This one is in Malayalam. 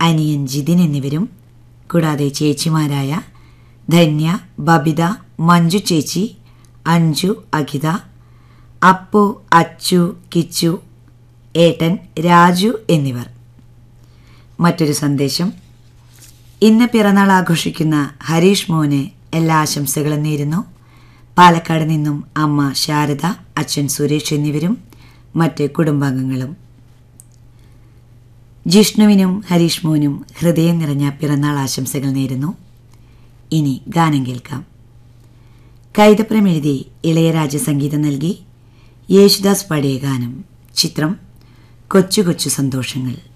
അനിയൻ ജിതിൻ എന്നിവരും കൂടാതെ ചേച്ചിമാരായ ധന്യ ബബിത മഞ്ജു ചേച്ചി അഞ്ജു അഖിത അപ്പു അച്ചു കിച്ചു ഏട്ടൻ രാജു എന്നിവർ മറ്റൊരു സന്ദേശം ഇന്ന് പിറന്നാൾ ആഘോഷിക്കുന്ന ഹരീഷ് മോന് എല്ലാ ആശംസകളും നേരുന്നു പാലക്കാട് നിന്നും അമ്മ ശാരദ അച്ഛൻ സുരേഷ് എന്നിവരും മറ്റ് കുടുംബാംഗങ്ങളും ജിഷ്ണുവിനും ഹരീഷ് മോനും ഹൃദയം നിറഞ്ഞ പിറന്നാൾ ആശംസകൾ നേരുന്നു ഇനി ഗാനം കേൾക്കാം കൈതപ്രം എഴുതി ഇളയരാജ സംഗീതം നൽകി യേശുദാസ് പാടിയ ഗാനം ചിത്രം കൊച്ചു കൊച്ചു സന്തോഷങ്ങൾ